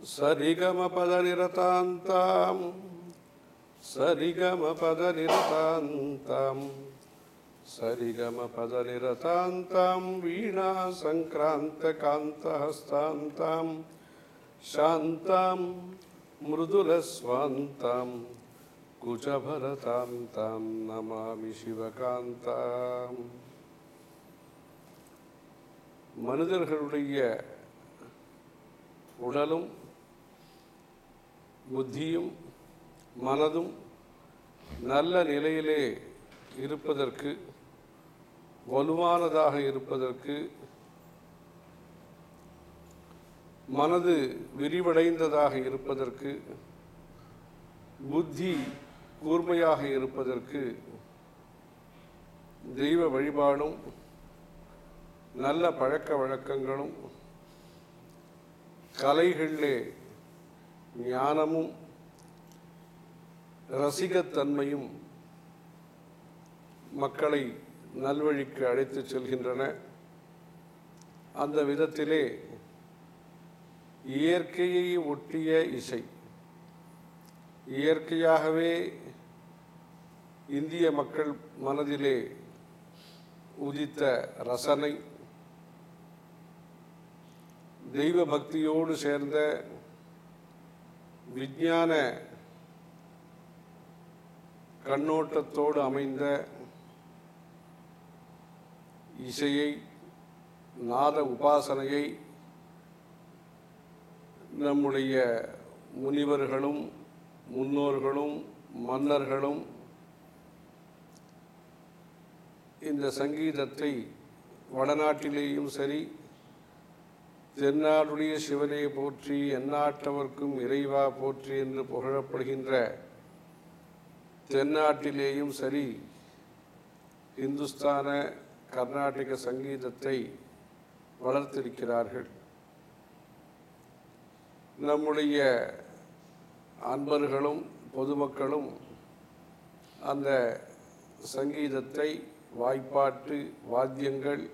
சரிகமபதநிரதாந்தாம் சரிகமபதநிரதாந்தாம் சரிகமபதநிரதாந்தாம் வீணா சங்கிராந்தகாந்தஹஸ்தாந்தாம் சாந்தாம் மிருதுலஸ்வாந்தாம் குஜபரதாம் தாம் நமாமி சிவகாந்தாம் மனிதர்களுடைய உடலும் புத்தியும் மனதும் நல்ல நிலையிலே இருப்பதற்கு வலுவானதாக இருப்பதற்கு மனது விரிவடைந்ததாக இருப்பதற்கு புத்தி கூர்மையாக இருப்பதற்கு தெய்வ வழிபாடும் நல்ல பழக்க வழக்கங்களும் கலைகளிலே ஞானமும் ரசிகத்தன்மையும் மக்களை நல்வழிக்கு அழைத்துச் செல்கின்றன அந்த விதத்திலே இயற்கையை ஒட்டிய இசை இயற்கையாகவே இந்திய மக்கள் மனதிலே உதித்த ரசனை தெய்வ பக்தியோடு சேர்ந்த விஞ்ஞான கண்ணோட்டத்தோடு அமைந்த இசையை நாத உபாசனையை நம்முடைய முனிவர்களும் முன்னோர்களும் மன்னர்களும் இந்த சங்கீதத்தை வடநாட்டிலேயும் சரி தென்னாடுடைய சிவனை போற்றி எந்நாட்டவர்க்கும் இறைவா போற்றி என்று புகழப்படுகின்ற தென்னாட்டிலேயும் சரி இந்துஸ்தான கர்நாடக சங்கீதத்தை வளர்த்திருக்கிறார்கள் நம்முடைய அன்பர்களும் பொதுமக்களும் அந்த சங்கீதத்தை வாய்ப்பாட்டு வாத்தியங்கள்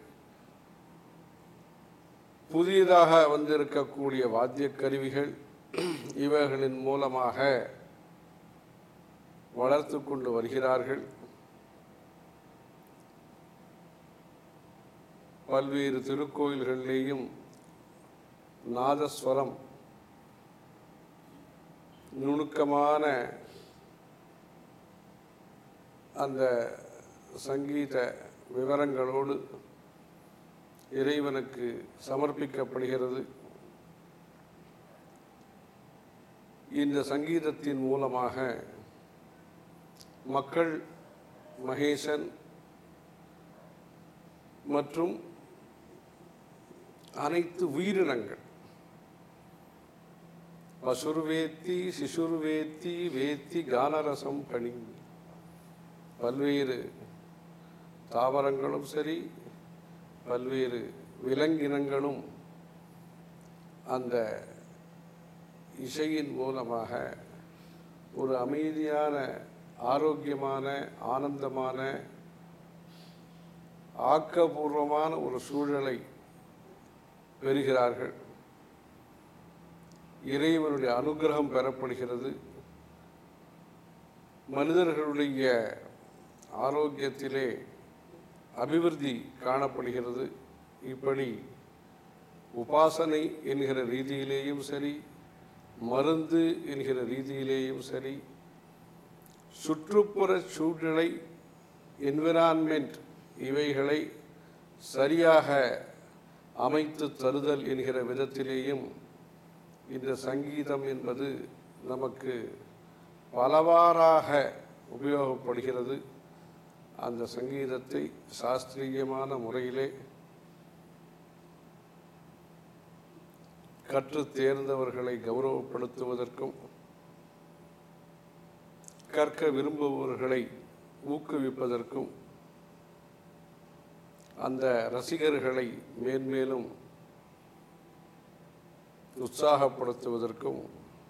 புதியதாக வந்திருக்கக்கூடிய வாத்தியக் கருவிகள் இவைகளின் மூலமாக வளர்த்து கொண்டு வருகிறார்கள் பல்வேறு திருக்கோயில்களிலேயும் நாதஸ்வரம் நுணுக்கமான அந்த சங்கீத விவரங்களோடு இறைவனுக்கு சமர்ப்பிக்கப்படுகிறது இந்த சங்கீதத்தின் மூலமாக மக்கள் மகேசன் மற்றும் அனைத்து உயிரினங்கள் பசுர்வேத்தி சிசுர்வேத்தி வேத்தி கானரசம் பணி பல்வேறு தாவரங்களும் சரி பல்வேறு விலங்கினங்களும் அந்த இசையின் மூலமாக ஒரு அமைதியான ஆரோக்கியமான ஆனந்தமான ஆக்கபூர்வமான ஒரு சூழலை பெறுகிறார்கள் இறைவனுடைய அனுகிரகம் பெறப்படுகிறது மனிதர்களுடைய ஆரோக்கியத்திலே அபிவிருத்தி காணப்படுகிறது இப்படி உபாசனை என்கிற ரீதியிலேயும் சரி மருந்து என்கிற ரீதியிலேயும் சரி சுற்றுப்புற சூழ்நிலை என்விரான்மெண்ட் இவைகளை சரியாக அமைத்து தருதல் என்கிற விதத்திலேயும் இந்த சங்கீதம் என்பது நமக்கு பலவாறாக உபயோகப்படுகிறது அந்த சங்கீதத்தை சாஸ்திரியமான முறையிலே கற்று தேர்ந்தவர்களை கௌரவப்படுத்துவதற்கும் கற்க விரும்புபவர்களை ஊக்குவிப்பதற்கும் அந்த ரசிகர்களை மேன்மேலும் உற்சாகப்படுத்துவதற்கும்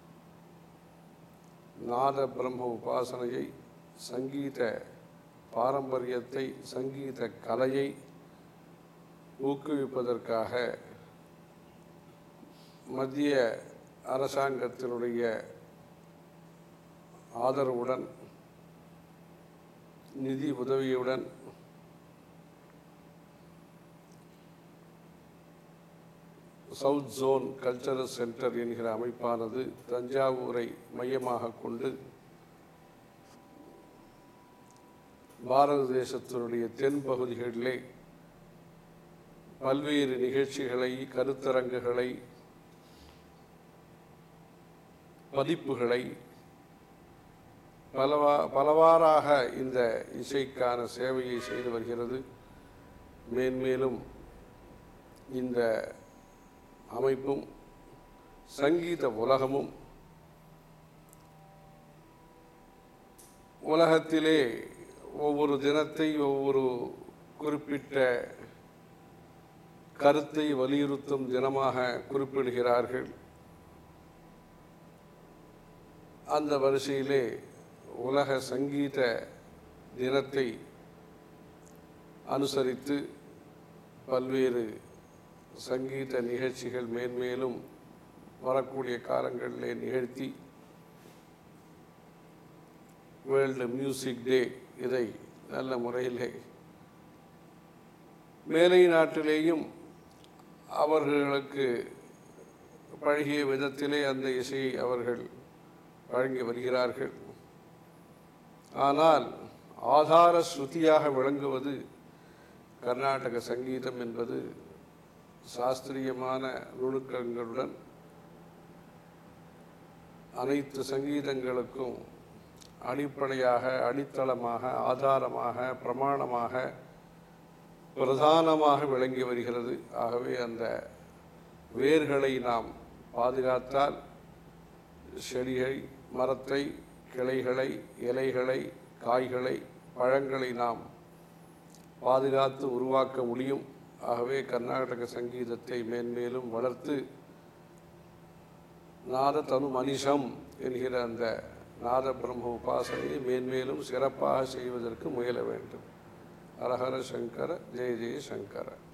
நாத பிரம்ம உபாசனையை சங்கீத பாரம்பரியத்தை சங்கீத கலையை ஊக்குவிப்பதற்காக மத்திய அரசாங்கத்தினுடைய ஆதரவுடன் நிதி உதவியுடன் சவுத் ஜோன் கல்ச்சரல் சென்டர் என்கிற அமைப்பானது தஞ்சாவூரை மையமாக கொண்டு பாரத தேசத்தினுடைய தென் பகுதிகளிலே பல்வேறு நிகழ்ச்சிகளை கருத்தரங்குகளை பதிப்புகளை பலவா பலவாறாக இந்த இசைக்கான சேவையை செய்து வருகிறது மேன்மேலும் இந்த அமைப்பும் சங்கீத உலகமும் உலகத்திலே ஒவ்வொரு தினத்தை ஒவ்வொரு குறிப்பிட்ட கருத்தை வலியுறுத்தும் தினமாக குறிப்பிடுகிறார்கள் அந்த வரிசையிலே உலக சங்கீத தினத்தை அனுசரித்து பல்வேறு சங்கீத நிகழ்ச்சிகள் மேன்மேலும் வரக்கூடிய காலங்களிலே நிகழ்த்தி வேர்ல்டு மியூசிக் டே இதை நல்ல முறையிலே மேலை நாட்டிலேயும் அவர்களுக்கு பழகிய விதத்திலே அந்த இசையை அவர்கள் வழங்கி வருகிறார்கள் ஆனால் ஆதார ஸ்ருதியாக விளங்குவது கர்நாடக சங்கீதம் என்பது சாஸ்திரியமான நுணுக்கங்களுடன் அனைத்து சங்கீதங்களுக்கும் அடிப்படையாக அடித்தளமாக ஆதாரமாக பிரமாணமாக பிரதானமாக விளங்கி வருகிறது ஆகவே அந்த வேர்களை நாம் பாதுகாத்தால் செடியை மரத்தை கிளைகளை இலைகளை காய்களை பழங்களை நாம் பாதுகாத்து உருவாக்க முடியும் ஆகவே கர்நாடக சங்கீதத்தை மேன்மேலும் வளர்த்து நாத தனு மனிஷம் என்கிற அந்த நாத பிரம்ம உபாசனையை மேன்மேலும் சிறப்பாக செய்வதற்கு முயல வேண்டும் ஹரஹர சங்கர ஜெய ஜெய சங்கர